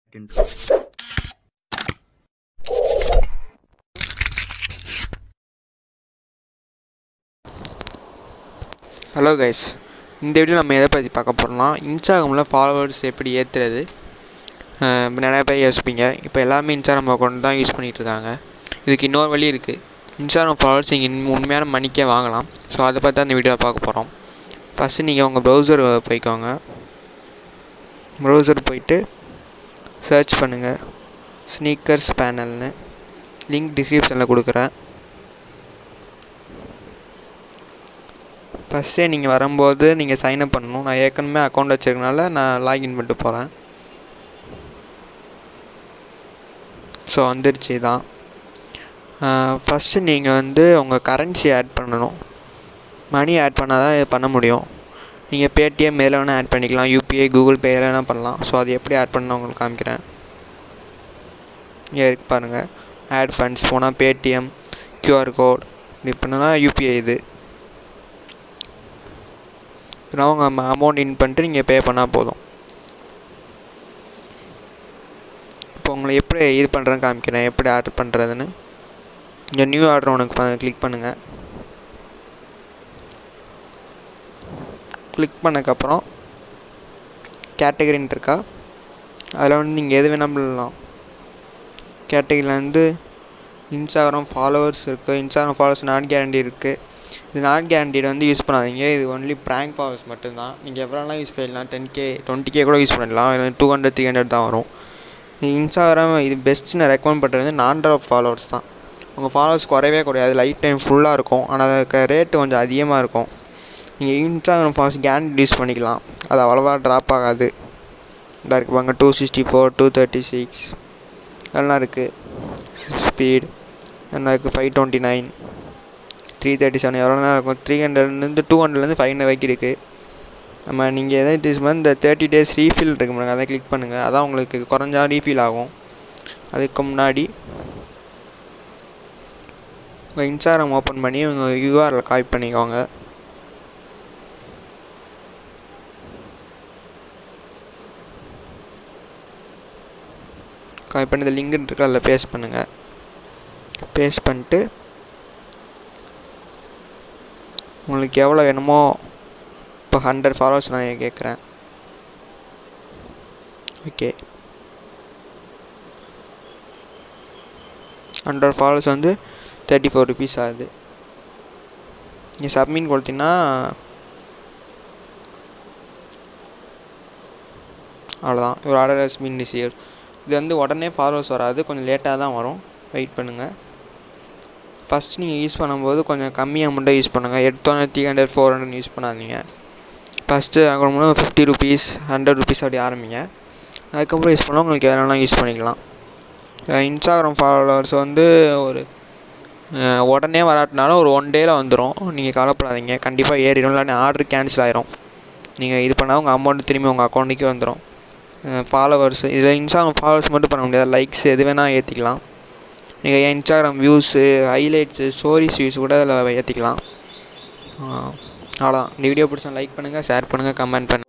hello guys இந்த video நம்ம எதை பற்றி பார்க்க போகிறோம்னா இன்ஸ்டாகிராமில் ஃபாலோவர்ஸ் எப்படி ஏற்றுறது இப்போ நிறைய பேர் யோசிப்பீங்க இப்போ எல்லாமே இன்ஸ்டாகிராம் அக்கௌண்ட் தான் யூஸ் பண்ணிகிட்டு இருக்காங்க இதுக்கு இன்னொரு வழி இருக்குது இன்ஸ்டாகிராம் ஃபாலோவர்ஸ் நீங்கள் உண்மையான மணிக்கே வாங்கலாம் ஸோ அதை பற்றி தான் இந்த வீடியோ பார்க்க போகிறோம் ஃபஸ்ட்டு நீங்கள் உங்கள் ப்ரௌசர் போய்க்கோங்க ப்ரௌசர் போயிட்டு சர்ச் பண்ணுங்கள் ஸ்னீக்கர்ஸ் பேனல்னு லிங்க் டிஸ்கிரிப்ஷனில் கொடுக்குறேன் ஃபஸ்ட்டே நீங்கள் வரும்போது நீங்கள் சைன்அப் பண்ணணும் நான் ஏற்கனவே அக்கௌண்ட் வச்சுருக்கனால நான் லாகின் பண்ணிட்டு போகிறேன் ஸோ வந்துருச்சு தான் ஃபஸ்ட்டு நீங்கள் வந்து உங்கள் கரன்சி ஆட் பண்ணணும் மணி ஆட் பண்ணால் தான் இது பண்ண முடியும் நீங்கள் பேடிஎம் எதில் வேணால் ஆட் பண்ணிக்கலாம் யூபிஐ கூகுள் பே எதில் வேணால் பண்ணலாம் ஸோ அது எப்படி ஆட் பண்ண உங்களுக்கு காமிக்கிறேன் இங்கே இருக்கு பாருங்கள் ஆட் ஃபண்ட்ஸ் போனால் பேடிஎம் கியூஆர் கோட் இப்படி பண்ணனா யூபிஐ இது நான் உங்கள் அமௌண்ட் இன் பண்ணிட்டு நீங்கள் பே பண்ணால் போதும் இப்போ உங்களை எப்படி இது பண்ணுறேன்னு காமிக்கிறேன் எப்படி ஆர்டர் பண்ணுறதுன்னு இங்கே நியூ ஆர்டர் உனக்கு கிளிக் பண்ணுங்கள் கிளிக் பண்ணக்கப்புறம் கேட்டகரின்னு இருக்கா அதில் வந்து நீங்கள் எது வேணால் பண்ணலாம் கேட்டகரியில் வந்து இன்ஸ்டாகிராம் ஃபாலோவர்ஸ் இருக்குது இன்ஸ்டாகிராம் ஃபாலோவர்ஸ் நாட் கேரண்டி இருக்குது இது நாட் கேரண்டீடு வந்து யூஸ் பண்ணாதீங்க இது ஒன்லி ப்ராங்க் ஃபாலோவர்ஸ் மட்டும்தான் நீங்கள் எவ்வளோலாம் யூஸ் பண்ணிடலாம் டென் கே டுவெண்ட்டி கே கூட யூஸ் பண்ணிடலாம் டூ ஹண்ட்ரட் த்ரீ ஹண்ட்ரட் தான் வரும் இன்ஸ்டாகிராம் இது பெஸ்ட்டு நான் ரெக்கமெண்ட் பண்ணுறது வந்து நான் ட்ராப் ஃபாலோவர்ஸ் தான் உங்கள் ஃபாலோவர்ஸ் குறையவே குறையாது லைஃப் டைம் ஃபுல்லாக இருக்கும் ஆனால் அதுக்கு ரேட்டு கொஞ்சம் அதிகமாக இருக்கும் நீங்கள் இன்ஸ்டாகிராம் ஃபாலோவர்ஸ் கேரண்டி யூஸ் பண்ணிக்கலாம் அது அவ்வளோவா ட்ராப் ஆகாது இதாக இருக்குது பாங்க two sixty four two thirty six அதெல்லாம் இருக்குது ஸ்பீட் என்ன இருக்குது five twenty nine three thirty seven எவ்வளோ நேரம் இருக்கும் த்ரீ ஹண்ட்ரட்லேருந்து டூ ஹண்ட்ரட்லேருந்து ஃபைவ் ஹண்ட்ரட் வரைக்கும் இருக்குது நம்ம நீங்கள் எதாவது யூஸ் பண்ண இந்த தேர்ட்டி டேஸ் ரீஃபில் இருக்கு பாருங்க அதை கிளிக் பண்ணுங்கள் அதான் உங்களுக்கு குறைஞ்சா ரீஃபில் ஆகும் அதுக்கு முன்னாடி உங்கள் இன்ஸ்டாகிராம் ஓப்பன் பண்ணி உங்கள் யூஆரில் காப்பி பண்ணிக்கோங்க காப்பி பண்ணி இந்த லிங்க் இருக்கு அதில் பேஸ்ட் பண்ணுங்கள் பேஸ்ட் பண்ணிட்டு உங்களுக்கு எவ்வளோ வேணுமோ இப்போ ஹண்ட்ரட் ஃபாலோவர்ஸ் நான் கேட்குறேன் ஓகே ஹண்ட்ரட் ஃபாலோவர்ஸ் வந்து தேர்ட்டி ஃபோர் ருபீஸ் ஆகுது நீங்கள் சப்மிட் கொடுத்தீங்கன்னா அவ்வளோதான் ஒரு ஆர்டர் ஹஸ் மீன் ரிசீவ் இது வந்து உடனே ஃபாலோவர்ஸ் வராது கொஞ்சம் லேட்டாக தான் வரும் வெயிட் பண்ணுங்கள் ஃபஸ்ட் நீங்கள் யூஸ் பண்ணும்போது கொஞ்சம் கம்மி அமௌண்ட்டாக யூஸ் பண்ணுங்கள் எடுத்தோன்னே three hundred four hundred use பண்ணாதீங்க ஃபஸ்ட்டு அப்புறம் ஃபிஃப்டி ருபீஸ் ஹண்ட்ரட் ருபீஸ் அப்படி ஆரம்பிங்க அதுக்கப்புறம் யூஸ் பண்ணால் உங்களுக்கு எதனாலும் யூஸ் பண்ணிக்கலாம் இன்ஸ்டாகிராம் ஃபாலோவர்ஸ் வந்து ஒரு உடனே வராட்டினாலும் ஒரு ஒன் டேயில் வந்துடும் நீங்கள் கவலைப்படாதீங்க கண்டிப்பாக ஏறிடும் இல்லைன்னா ஆர்டர் கேன்சல் ஆயிரும் நீங்கள் இது பண்ணால் உங்கள் அமௌண்ட் திரும்பி உங்கள் அக்கௌண்ட்டுக்கே வந்துடும் ஃபாலோவர்ஸ் இதில் இன்ஸ்டாகிராம் ஃபாலோவர்ஸ் மட்டும் பண்ண முடியாது லைக்ஸ் எது வேணால் ஏற்றிக்கலாம் நீங்கள் ஏன் Instagram views highlights stories views கூட அதில் ஏற்றிக்கலாம் அவ்வளோதான் இந்த வீடியோ பிடிச்சா லைக் பண்ணுங்கள் ஷேர் பண்ணுங்கள் கமெண்ட் பண்ணுங்கள்